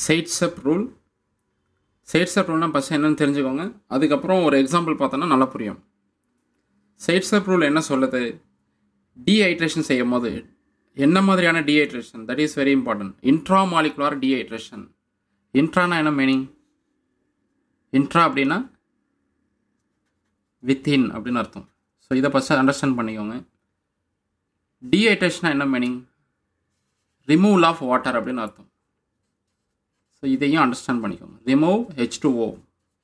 சைட்ஸப் rule சைட்ஸப் ரூல்னால் first என்னன்னு தெரிஞ்சுக்கோங்க அதுக்கப்புறம் ஒரு எக்ஸாம்பிள் பார்த்தோன்னா நல்லா புரியும் சைட்ஸப் ரூல் என்ன சொல்லுது டீஹைட்ரேஷன் செய்யும் போது என்ன மாதிரியான dehydration that is very important intra molecular dehydration இன்ட்ரானா என்ன மீனிங் இன்ட்ரா அப்படின்னா வித்தின் அப்படின்னு அர்த்தம் ஸோ இதை ஃபஸ்ட்டு அண்டர்ஸ்டாண்ட் பண்ணிக்கோங்க டீஹைட்ரேஷனா என்ன மீனிங் ரிமூவல் ஆஃப் வாட்டர் அப்படின்னு அர்த்தம் ஸோ இதையும் அண்டர்ஸ்டாண்ட் பண்ணிக்கோங்க ரிமூவ் ஹெச் டூ ஓ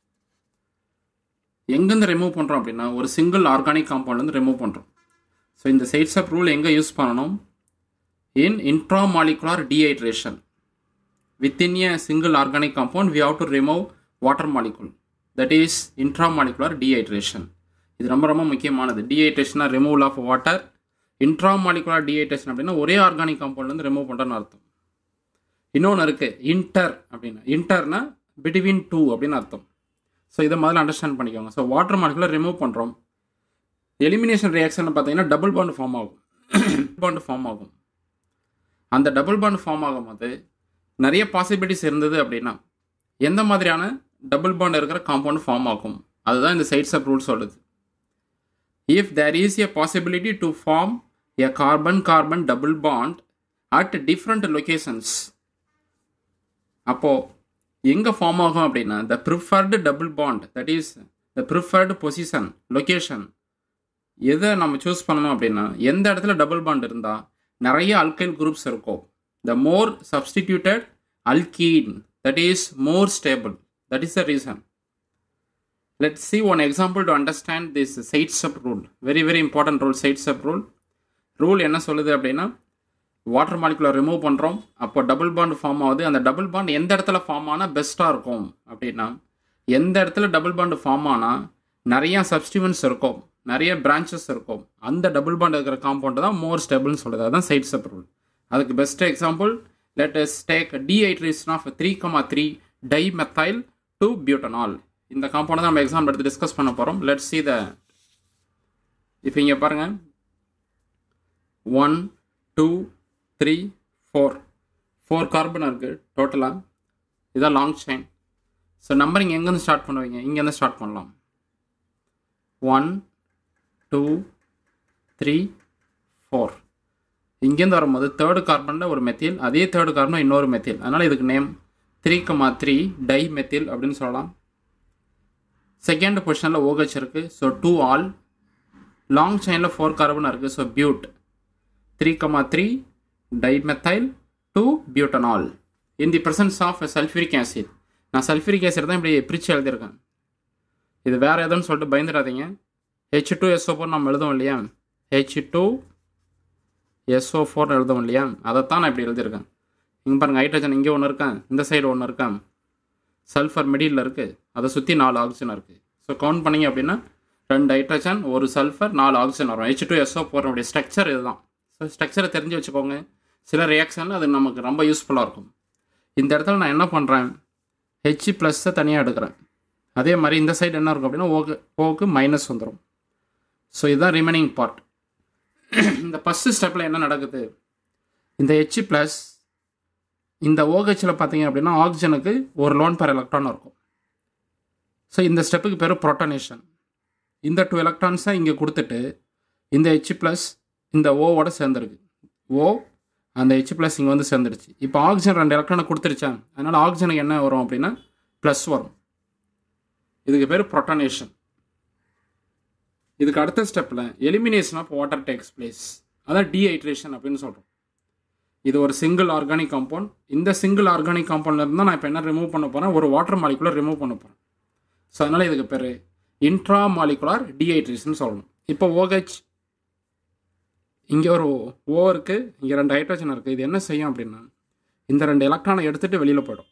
எங்கேருந்து ரிமூவ் பண்ணுறோம் அப்படின்னா ஒரு சிங்கிள் ஆர்கானிக் காம்பவுண்ட்லேருந்து ரிமூவ் பண்ணுறோம் ஸோ இந்த சைட்ஸ் ஆஃப் ரூல் எங்கே யூஸ் பண்ணணும் in intramolecular dehydration within a single organic compound we have to remove water molecule that is intramolecular dehydration இது ரொம்ப ரொம்ப முக்கியமானது டீஹைட்ரேஷனாக removal of water intramolecular dehydration அப்படின்னா ஒரே ஆர்கானிக் காம்பவுண்ட்லேருந்து ரிமூவ் பண்ணுறன்னு அர்த்தம் இன்னொன்று இருக்குது இன்டர் அப்படின்னா இன்டர்னா பிட்வீன் டூ அப்படின்னு அர்த்தம் ஸோ இதை முதல்ல அண்டர்ஸ்டாண்ட் பண்ணிக்கோங்க ஸோ வாட்டர் மாலிகுலர் ரிமூவ் பண்ணுறோம் எலிமினேஷன் ரியாக்ஷன் பார்த்தீங்கன்னா டபுள் பாண்ட் ஃபார்ம் ஆகும் பாண்ட் ஃபார்ம் ஆகும் அந்த டபுள் பாண்ட் ஃபார்ம் ஆகும்போது நிறைய பாசிபிலிட்டிஸ் இருந்தது அப்படின்னா எந்த மாதிரியான டபுள் பாண்ட் இருக்கிற காம்பவுண்ட் ஃபார்ம் ஆகும் அதுதான் இந்த சைட்ஸ் ஆஃப் ரூல் சொல்லுது if there is a possibility to form a carbon carbon double bond at different locations அப்போது எங்கே ஃபார்ம் ஆகும் அப்படின்னா the preferred double bond that is the preferred position location எதை நம்ம சூஸ் பண்ணணும் அப்படின்னா எந்த இடத்துல டபுள் பாண்ட் இருந்தால் நிறைய அல்கைல் குரூப்ஸ் இருக்கும் the more substituted alkene that is more stable that is the reason let see one example to understand this Saytzeff rule very very important rule Saytzeff rule rule என்ன சொல்லுது அப்படின்னா water molecular remove பண்ணுறோம் அப்போ double bond form ஆகுது அந்த double bond எந்த இடத்துல form ஆனால் பெஸ்ட்டாக இருக்கும் அப்படின்னா எந்த இடத்துல டபுள் பாண்ட் ஃபார்ம் ஆனால் நிறையா சப்ஸ்டிவன்ஸ் இருக்கும் நிறைய பிரான்ச்சஸ் இருக்கும் அந்த டபுள் பாண்ட் இருக்கிற காம்பவுண்ட் தான் மோர் ஸ்டெபிள்னு சொல்லுது அதுதான் சைட் சப் ரூல் அதுக்கு best example let's take dehydration of three comma three dimethyl two butanol இந்த காம்பவுண்ட் தான் நம்ம எக்ஸாம்பிள் எடுத்து டிஸ்கஸ் பண்ண போகிறோம் லெட் சி த இப்போ இங்கே பாருங்கள் one two three four four carbon இருக்குது டோட்டலாக இதான் லாங் செயின் ஸோ நம்பரிங் எங்கேருந்து ஸ்டார்ட் பண்ணுவீங்க இங்கேருந்து ஸ்டார்ட் பண்ணலாம் ஒன் டூ த்ரீ ஃபோர் இங்கேருந்து வரும்போது தேர்டு கார்பனில் ஒரு மெத்தில் அதே தேர்டு கார்பனில் இன்னொரு மெத்தில் அதனால் இதுக்கு name three comma three dimethyl அப்படின்னு சொல்லலாம் செகண்ட் பொசிஷனில் ஓஹெச் இருக்குது ஸோ டூ ஆல் லாங் செயினில் ஃபோர் கார்பன் இருக்குது so but three comma three dimethyl two butanol in the presence of sulphuric acid நான் சல்ஃபூரிக் ஆசிட் தான் இப்படி பிரித்து எழுதியிருக்கேன் இது வேறு எதுன்னு சொல்லிட்டு பயந்துடாதீங்க ஹெச் டூ எஸ்ஓ ஃபோர் நம்ம எழுதுவோம் இல்லையா ஹெச் டூ எஸ்ஓ ஃபோர்னு எழுதுவோம் இல்லையா அதைத்தான் நான் இப்படி எழுதியிருக்கேன் இங்கே பாருங்கள் ஹைட்ரஜன் இங்கே ஒன்று இருக்கேன் இந்த சைடு ஒன்று இருக்கேன் சல்ஃபர் மிடியில் இருக்குது அதை சுற்றி நாலு ஆக்சிஜன் இருக்குது ஸோ கவுண்ட் பண்ணிங்க அப்படின்னா ரெண்டு ஹைட்ரஜன் ஒரு சல்ஃபர் நாலு ஆக்சிஜன் வரும் H two SO four structure இதுதான் ஸோ ஸ்ட்ரக்சரை தெரிஞ்சு வச்சுக்கோங்க சில ரியாக்ஷன் அது நமக்கு ரொம்ப யூஸ்ஃபுல்லாக இருக்கும் இந்த இடத்துல நான் என்ன பண்ணுறேன் ஹெச் ப்ளஸ்ஸை தனியாக எடுக்கிறேன் அதே மாதிரி இந்த சைடு என்ன இருக்கும் அப்படின்னா ஓக்கு ஓக்கு மைனஸ் வந்துடும் ஸோ இதுதான் ரிமைனிங் பார்ட் இந்த ஃபஸ்ட்டு ஸ்டெப்பில் என்ன நடக்குது இந்த ஹெச் ப்ளஸ் இந்த ஓஹெச்சில் பார்த்தீங்க அப்படின்னா ஆக்சிஜனுக்கு ஒரு லோன் பர் எலக்ட்ரான் இருக்கும் ஸோ இந்த ஸ்டெப்புக்கு பேர் ப்ரோட்டனேஷன் இந்த டூ எலக்ட்ரான்ஸை இங்கே கொடுத்துட்டு இந்த ஹெச் ப்ளஸ் இந்த ஓவோட சேர்ந்துருக்கு ஓ அந்த ஹெச் ப்ளஸ் இங்கே வந்து சேர்ந்துருச்சு இப்போ ஆக்சிஜன் ரெண்டு எலக்ட்ரானை கொடுத்துருச்சா அதனால் ஆக்சிஜனுக்கு என்ன வரும் அப்படின்னா ப்ளஸ் வரும் இதுக்கு பேர் ப்ரொட்டனேஷன் இதுக்கு அடுத்த ஸ்டெப்பில் elimination of water takes place அதான் டீஹைட்ரேஷன் அப்படின்னு சொல்கிறோம் இது ஒரு சிங்கிள் ஆர்கானிக் காம்பவுண்ட் இந்த சிங்கிள் ஆர்கானிக் காம்பவுண்ட்ல இருந்தால் நான் இப்போ என்ன ரிமூவ் பண்ண போகிறேன் ஒரு வாட்டர் மாலிகுலர் ரிமூவ் பண்ண போகிறேன் ஸோ அதனால் இதுக்கு பேர் இன்ட்ரா மாலிகுலார் டீஹைட்ரேஷன் சொல்லணும் இப்போ ஓஹெச் இங்கே ஒரு ஓ இருக்குது இங்கே ரெண்டு ஹைட்ரஜன் இருக்குது இது என்ன செய்யும் அப்படின்னா இந்த ரெண்டு எலக்ட்ரானை எடுத்துகிட்டு வெளியில் போயிடும்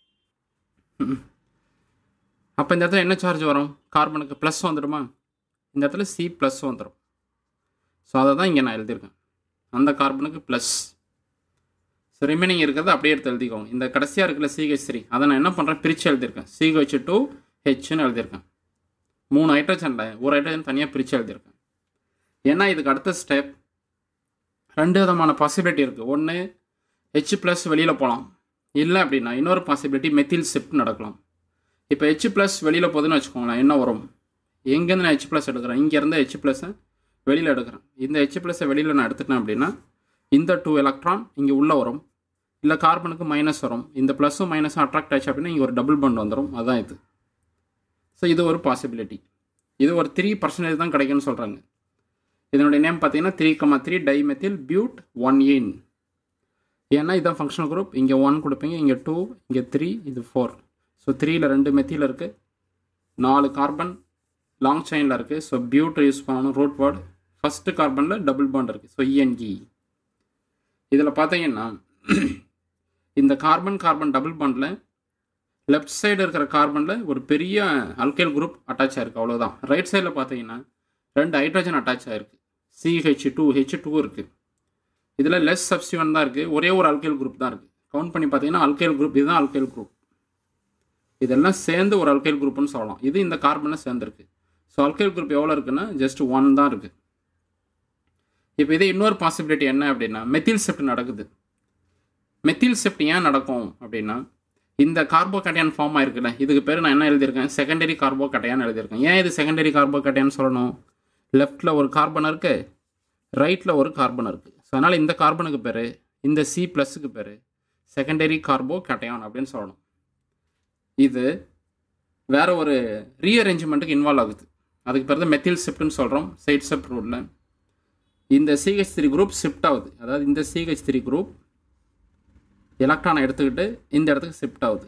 அப்போ இந்த இடத்துல என்ன சார்ஜ் வரும் கார்பனுக்கு ப்ளஸ் வந்துடுமா இந்த இடத்துல சி ப்ளஸ் வந்துடும் ஸோ அதை தான் இங்கே நான் எழுதியிருக்கேன் அந்த கார்பனுக்கு ப்ளஸ் ஸோ ரிமைனிங் இருக்கிறது அப்படியே எடுத்து எழுதிக்கோங்க இந்த கடைசியாக இருக்கிற சிஹெச் த்ரீ அதை நான் என்ன பண்ணுறேன் பிரித்து எழுதியிருக்கேன் சிஹெச் டூ ஹெச்னு எழுதியிருக்கேன் மூணு ஹைட்ரஜனில் ஒரு ஹைட்ரஜன் தனியாக பிரித்து எழுதியிருக்கேன் ஏன்னா இதுக்கு அடுத்த ஸ்டெப் ரெண்டு விதமான பாசிபிலிட்டி இருக்குது ஒன்று ஹெச் ப்ளஸ் வெளியில் போகலாம் இல்லை அப்படின்னா இன்னொரு பாசிபிலிட்டி மெத்தில் ஷிஃப்ட் நடக்கலாம் இப்போ ஹெச் ப்ளஸ் வெளியில் போகுதுன்னு வச்சுக்கோங்களேன் என்ன வரும் எங்கேருந்து நான் ஹெச் ப்ளஸ் எடுக்கிறேன் இங்கேருந்து ஹெச் ப்ளஸ்ஸை வெளியில் எடுக்கிறேன் இந்த ஹெச் ப்ளஸ்ஸை வெளியில் நான் எடுத்துட்டேன் அப்படின்னா இந்த டூ எலக்ட்ரான் இங்கே உள்ளே வரும் இல்லை கார்பனுக்கு மைனஸ் வரும் இந்த ப்ளஸ்ஸும் மைனஸும் அட்ராக்ட் ஆச்சு அப்படின்னா இங்கே ஒரு டபுள் பண்ட் வந்துடும் அதுதான் இது ஸோ இது ஒரு பாசிபிலிட்டி இது ஒரு த்ரீ பர்சன்டேஜ் தான் கிடைக்கும்னு சொல்கிறாங்க இதனுடைய நேம் பார்த்தீங்கன்னா three comma three dimethyl but one ene ஏன்னா இதுதான் ஃபங்க்ஷனல் குரூப் இங்கே ஒன் கொடுப்பீங்க இங்கே டூ இங்கே த்ரீ இது ஃபோர் ஸோ த்ரீயில் ரெண்டு மெத்தில் இருக்குது நாலு கார்பன் லாங் செயினில் இருக்குது ஸோ பியூட் யூஸ் பண்ணணும் ரூட் வேர்டு ஃபஸ்ட்டு கார்பனில் டபுள் பாண்ட் இருக்குது ஸோ இஎன்ஜி இதில் பார்த்தீங்கன்னா இந்த கார்பன் கார்பன் டபுள் பாண்டில் லெஃப்ட் சைடு இருக்கிற கார்பனில் ஒரு பெரிய அல்கைல் குரூப் அட்டாச் ஆயிருக்கு அவ்வளோதான் ரைட் சைடில் பார்த்தீங்கன்னா ரெண்டு ஹைட்ரஜன் அட்டாச் ஆயிருக்கு சிஹெச் டூ ஹெச் டூ இருக்குது இதில் லெஸ் சப்ஸ்டிவன் தான் இருக்குது ஒரே ஒரு அல்கைல் குரூப் தான் இருக்குது கவுண்ட் பண்ணி பார்த்தீங்கன்னா அல்கைல் குரூப் இதுதான் அல்கைல் குரூப் இதெல்லாம் சேர்ந்து ஒரு அல்கைல் குரூப்னு சொல்லலாம் இது இந்த கார்பனில் சேர்ந்துருக்கு ஸோ அல்கைல் குரூப் எவ்வளோ இருக்குன்னா ஜஸ்ட் ஒன் தான் இருக்குது இப்போ இதே இன்னொரு பாசிபிலிட்டி என்ன அப்படின்னா மெத்தில் ஷிஃப்ட் நடக்குது மெத்தில் ஷிஃப்ட் ஏன் நடக்கும் அப்படின்னா இந்த கார்போ கட்டையான் ஃபார்ம் ஆயிருக்குல்ல இதுக்கு பேர் நான் என்ன எழுதியிருக்கேன் செகண்டரி கார்போ கட்டையான் எழுதியிருக்கேன் ஏன் இது செகண்டரி கார்போ கட்டையான்னு சொல்லணும் லெஃப்ட்டில் ஒரு கார்பன் இருக்குது ரைட்டில் ஒரு கார்பன் இருக்குது ஸோ அதனால் இந்த கார்பனுக்கு பேர் இந்த சி ப்ளஸுக்கு பேர் செகண்டரி கார்போ கட்டையான் அப்படின்னு சொல்லணும் இது வேற ஒரு ரீஅரேஞ்ச்மெண்ட்டுக்கு இன்வால்வ் ஆகுது அதுக்கு பேர் தான் மெத்தில் ஷிஃப்ட்னு சொல்கிறோம் சைட் ஷிஃப்ட் ரூலில் இந்த சிஹெச் த்ரீ குரூப் ஷிஃப்ட் ஆகுது அதாவது இந்த சிஹெச் த்ரீ குரூப் எலக்ட்ரானை எடுத்துக்கிட்டு இந்த இடத்துக்கு ஷிஃப்ட் ஆகுது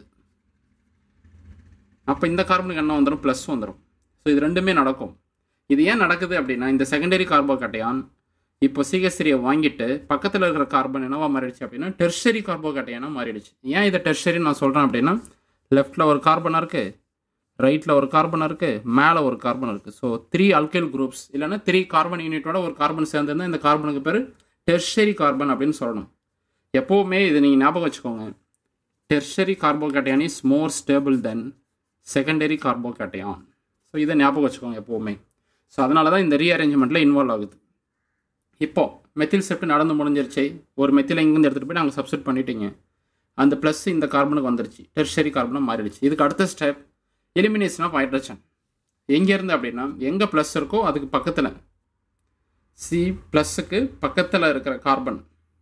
அப்போ இந்த கார்பனுக்கு என்ன வந்துடும் ப்ளஸ் வந்துடும் ஸோ இது ரெண்டுமே நடக்கும் இது ஏன் நடக்குது அப்படின்னா இந்த செகண்டரி கார்போ கட்டையான் இப்போ சிஹெச் த்ரீயை வாங்கிட்டு பக்கத்தில் இருக்கிற கார்பன் என்னவா மாறிடுச்சு அப்படின்னா டெர்ஷரி கார்போ கட்டையானா மாறிடுச்சு ஏன் இதை டெர்ஷரி நான் சொல்கிறேன் அப்படின்னா லெஃப்ட்டில் ஒரு கார்பன் இருக்குது ரைட்டில் ஒரு கார்பன் இருக்குது மேலே ஒரு கார்பன் இருக்குது ஸோ த்ரீ அல்கைல் குரூப்ஸ் இல்லைன்னா த்ரீ கார்பன் யூனிட்டோட ஒரு கார்பன் சேர்ந்துருந்தா இந்த கார்பனுக்கு பேர் டெர்ஷரி கார்பன் அப்படின்னு சொல்லணும் எப்போவுமே இது நீங்கள் ஞாபகம் வச்சுக்கோங்க tertiary carbocation is more stable then secondary carbocation so இதை ஞாபகம் வச்சுக்கோங்க எப்போவுமே ஸோ அதனால தான் இந்த ரீஅரேஞ்ச்மெண்ட்டில் இன்வால்வ் ஆகுது இப்போ மெத்தில் ஷிஃப்ட் நடந்து முடிஞ்சிருச்சு ஒரு மெத்தில் இங்கேருந்து எடுத்துகிட்டு போய் நாங்கள் சப்ஸ்டிட் பண்ணிட்டீங்க அந்த ப்ளஸ் இந்த கார்பனுக்கு வந்துருச்சு டெர்ஷரி கார்பனாக மாறிடுச்சு இதுக்கு அடுத்த ஸ்டெப் எலிமினேஷன் ஆஃப் ஹைட்ரஜன் எங்கேருந்து அப்படின்னா எங்கே ப்ளஸ் இருக்கோ அதுக்கு பக்கத்தில் சி ப்ளஸ்ஸுக்கு பக்கத்தில் இருக்கிற கார்பன்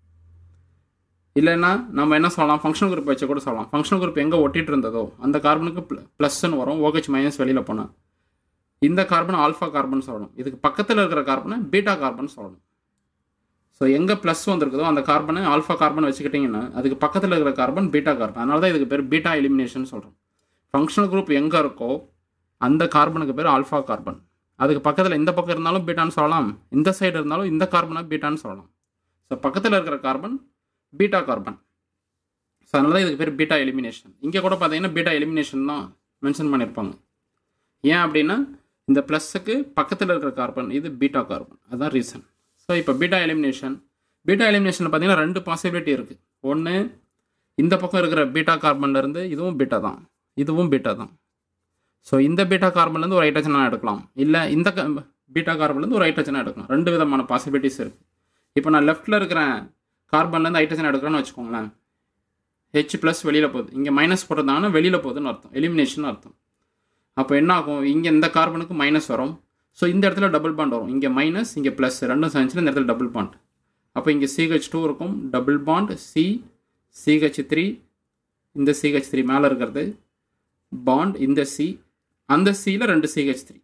இல்லைன்னா நம்ம என்ன சொல்லலாம் ஃபங்க்ஷனல் குரூப் வச்சு கூட சொல்லலாம் ஃபங்க்ஷனல் குரூப் எங்கே ஒட்டிட்டு இருந்ததோ அந்த கார்பனுக்கு ப்ளஸ்ன்னு வரும் ஓகேச் மைனஸ் வெளியில் போனால் இந்த கார்பன் ஆல்ஃபா கார்பன் சொல்லணும் இதுக்கு பக்கத்தில் இருக்கிற கார்பனை பீட்டா கார்பன் சொல்லணும் ஸோ எங்கே ப்ளஸ் வந்திருக்குதோ அந்த கார்பனை ஆல்ஃபா கார்பன் வச்சுக்கிட்டிங்கன்னா அதுக்கு பக்கத்தில் இருக்கிற கார்பன் பீட்டா கார்பன் அதனால தான் இதுக்கு பேர் பீட்டா எலிமினேஷன் சொல்கிறோம் ஃபங்க்ஷனல் குரூப் எங்கே இருக்கோ அந்த கார்பனுக்கு பேர் ஆல்ஃபா கார்பன் அதுக்கு பக்கத்தில் இந்த பக்கம் இருந்தாலும் பீட்டான்னு சொல்லலாம் இந்த சைடு இருந்தாலும் இந்த கார்பனை பீட்டான்னு சொல்லலாம் ஸோ பக்கத்தில் இருக்கிற கார்பன் பீட்டா கார்பன் ஸோ அதனால தான் இதுக்கு பேர் பீட்டா எலிமினேஷன் இங்கே கூட பார்த்தீங்கன்னா பீட்டா எலிமினேஷன் தான் மென்ஷன் பண்ணியிருப்பாங்க ஏன் அப்படின்னா இந்த ப்ளஸ்ஸுக்கு பக்கத்தில் இருக்கிற கார்பன் இது பீட்டா கார்பன் அதுதான் ரீசன் ஸோ இப்போ பீட்டா எலிமினேஷன் பீட்டா எலிமினேஷனில் பார்த்தீங்கன்னா ரெண்டு பாசிபிலிட்டி இருக்குது ஒன்று இந்த பக்கம் இருக்கிற பீட்டா கார்பன்லேருந்து இதுவும் பீட்டா தான் இதுவும் பீட்டா தான் ஸோ இந்த பீட்டா கார்பன்லேருந்து ஒரு ஹைட்ரஜனாக எடுக்கலாம் இல்லை இந்த பீட்டா கார்பன்லேருந்து ஒரு ஹைட்ரஜனாக எடுக்கலாம் ரெண்டு விதமான பாசிபிலிட்டிஸ் இருக்குது இப்போ நான் லெஃப்ட்டில் இருக்கிற கார்பன்லேருந்து ஹைட்ரஜன் எடுக்கிறேன்னு வச்சுக்கோங்களேன் ஹெச் ப்ளஸ் வெளியில் போகுது இங்கே மைனஸ் போடுறதாங்கன்னா வெளியில் போகுதுன்னு அர்த்தம் எலிமினேஷன் அர்த்தம் அப்போ என்ன ஆகும் இங்கே இந்த கார்பனுக்கு மைனஸ் வரும் ஸோ இந்த இடத்துல டபுள் பாண்ட் வரும் இங்கே மைனஸ் இங்கே ப்ளஸ் ரெண்டும் சேர்ந்துச்சுன்னா இந்த இடத்துல டபுள் பாண்ட் அப்போ இங்கே சிஹெச் டூ இருக்கும் double bond C CH three இந்த சிஹெச் த்ரீ மேலே இருக்கிறது பாண்ட் இந்த சி அந்த சியில் ரெண்டு சிஹெச் த்ரீ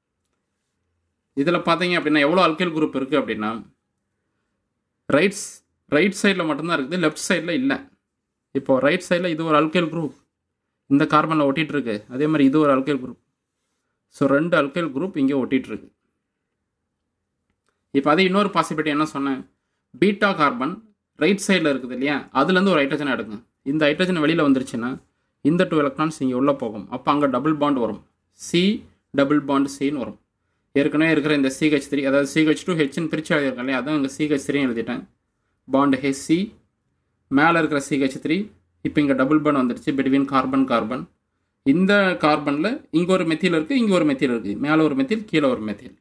இதில் பார்த்தீங்க அப்படின்னா எவ்வளோ அல்கைல் குரூப் இருக்குது அப்படின்னா ரைட்ஸ் ரைட் சைடில் மட்டும்தான் இருக்குது லெஃப்ட் சைடில் இல்லை இப்போ ரைட் சைடில் இது ஒரு அல்கைல் குரூப் இந்த கார்பனில் ஒட்டிகிட்டு இருக்கு அதே மாதிரி இது ஒரு அல்கைல் குரூப் ஸோ ரெண்டு அல்கைல் குரூப் இங்கே ஒட்டிகிட்டு இருக்கு இப்போ அதே இன்னொரு பாசிபிலிட்டி என்ன சொன்னேன் பீட்டா கார்பன் ரைட் சைடில் இருக்குது இல்லையா அதுலேருந்து ஒரு ஹைட்ரஜனை எடுங்க இந்த ஹைட்ரஜன் வெளியில் வந்துருச்சுன்னா இந்த டூ எலக்ட்ரான்ஸ் இங்கே உள்ளே போகும் அப்போ அங்கே டபுள் பாண்ட் வரும் சி டபுள் பாண்ட் சின்னு வரும் ஏற்கனவே இருக்கிற இந்த சிஹெச் த்ரீ அதாவது சிஹெச் டூ ஹெச்னு பிரித்து எழுதியிருக்கேன் இல்லையா அதான் இங்கே சிஹெச் த்ரீ எழுதிட்டேன் பாண்ட் ஹெச்சி மேலே இருக்கிற சிஹெச் த்ரீ இப்போ இங்கே டபுள் பாண்ட் வந்துடுச்சு பிட்வீன் கார்பன் கார்பன் இந்த கார்பனில் இங்கே ஒரு மெத்தில் இருக்குது இங்கே ஒரு மெத்தில் இருக்குது மேலே ஒரு மெத்தில் கீழே ஒரு மெத்தில்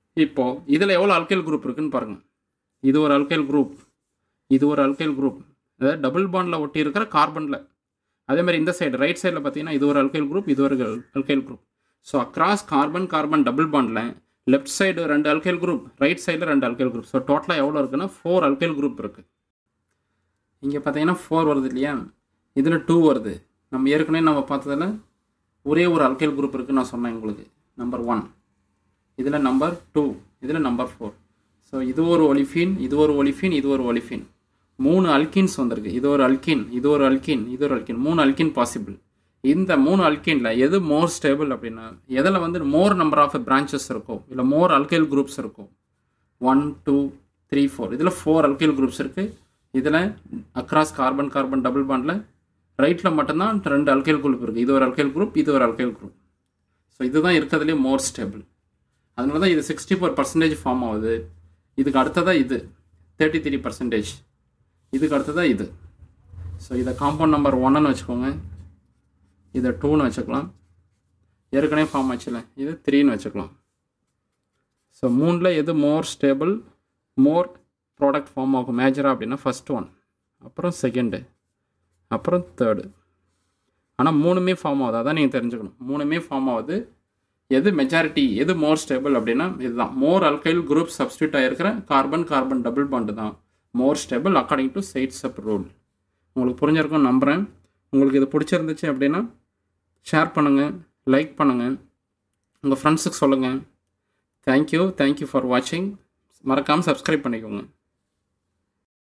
இப்போது இதில் எவ்வளோ அல்கைல் குரூப் இருக்குன்னு பாருங்கள் இது ஒரு அல்கைல் குரூப் இது ஒரு அல்கைல் குரூப் அதாவது டபுள் பாண்டில் ஒட்டி இருக்கிற கார்பனில் அதே மாதிரி இந்த சைடு ரைட் சைடில் பார்த்தீங்கன்னா இது ஒரு அல்கைல் குரூப் இது ஒரு alkyl group so across carbon carbon double பாண்டில் லெஃப்ட் சைடு ரெண்டு அல்கைல் குரூப் ரைட் சைடில் ரெண்டு அல்கைல் குரூப் ஸோ டோட்டலாக எவ்வளோ இருக்குன்னா ஃபோர் அல்கைல் குரூப் இருக்குது இங்கே பார்த்தீங்கன்னா ஃபோர் வருது இல்லையா இதில் டூ வருது நம்ம ஏற்கனவே நம்ம பார்த்ததில் ஒரே ஒரு அல்கைல் குரூப் இருக்குன்னு நான் சொன்னேன் உங்களுக்கு நம்பர் ஒன் இதில் நம்பர் டூ இதில் நம்பர் ஃபோர் ஸோ இது ஒரு ஒலிஃபின் இது ஒரு ஒலிஃபின் இது ஒரு ஒலிஃபின் மூணு அல்கின்ஸ் வந்திருக்கு இது ஒரு அல்கின் இது ஒரு அல்கின் இது ஒரு அல்கின் மூணு அல்கின் பாசிபிள் இந்த மூணு அல்கின்ல எது மோர் ஸ்டேபிள் அப்படின்னா எதில் வந்து மோர் நம்பர் ஆஃப் பிரான்ச்சஸ் இருக்கும் இல்லை மோர் அல்கைல் குரூப்ஸ் இருக்கும் ஒன் டூ த்ரீ ஃபோர் இதில் ஃபோர் அல்கைல் குரூப்ஸ் இருக்குது இதில் அக்ராஸ் கார்பன் கார்பன் டபுள் பாண்டில் ரைட்டில் மட்டும்தான் ரெண்டு அல்கைல் குரூப் இருக்குது இது ஒரு அல்கைல் குரூப் இது ஒரு அல்கைல் குரூப் ஸோ இதுதான் இருக்கிறதுலே மோர் ஸ்டேபிள் அதனால தான் இது சிக்ஸ்டி ஃபோர் பர்சன்டேஜ் ஃபார்ம் ஆகுது இதுக்கு அடுத்ததாக இது தேர்ட்டி த்ரீ பர்சன்டேஜ் இதுக்கு அடுத்ததாக இது ஸோ இதை காம்பவுண்ட் நம்பர் ஒன்னு வச்சுக்கோங்க இதை டூன்னு வச்சுக்கலாம் ஏற்கனவே ஃபார்ம் ஆச்சுல இது த்ரீன்னு வச்சுக்கலாம் ஸோ மூணில் எது more stable more product form ஆகும் மேஜராக அப்படின்னா ஃபஸ்ட் ஒன் அப்புறம் செகண்டு அப்புறம் தேர்டு ஆனால் மூணுமே ஃபார்ம் ஆகுது அதான் நீங்கள் தெரிஞ்சுக்கணும் மூணுமே ஃபார்ம் ஆகுது எது மெஜாரிட்டி எது மோர் ஸ்டேபிள் அப்படின்னா இதுதான் மோர் அல்கைல் குரூப் சப்ஸ்டியூட் ஆகிருக்கிற கார்பன் கார்பன் டபுள் பாண்டு தான் more stable according to Saytzeff rule உங்களுக்கு புரிஞ்சிருக்கும் நம்புகிறேன் உங்களுக்கு இது பிடிச்சிருந்துச்சு அப்படின்னா ஷேர் பண்ணுங்கள் லைக் பண்ணுங்கள் உங்கள் ஃப்ரெண்ட்ஸுக்கு சொல்லுங்கள் தேங்க்யூ தேங்க்யூ ஃபார் வாட்சிங் மறக்காமல் சப்ஸ்கிரைப் பண்ணிக்கோங்க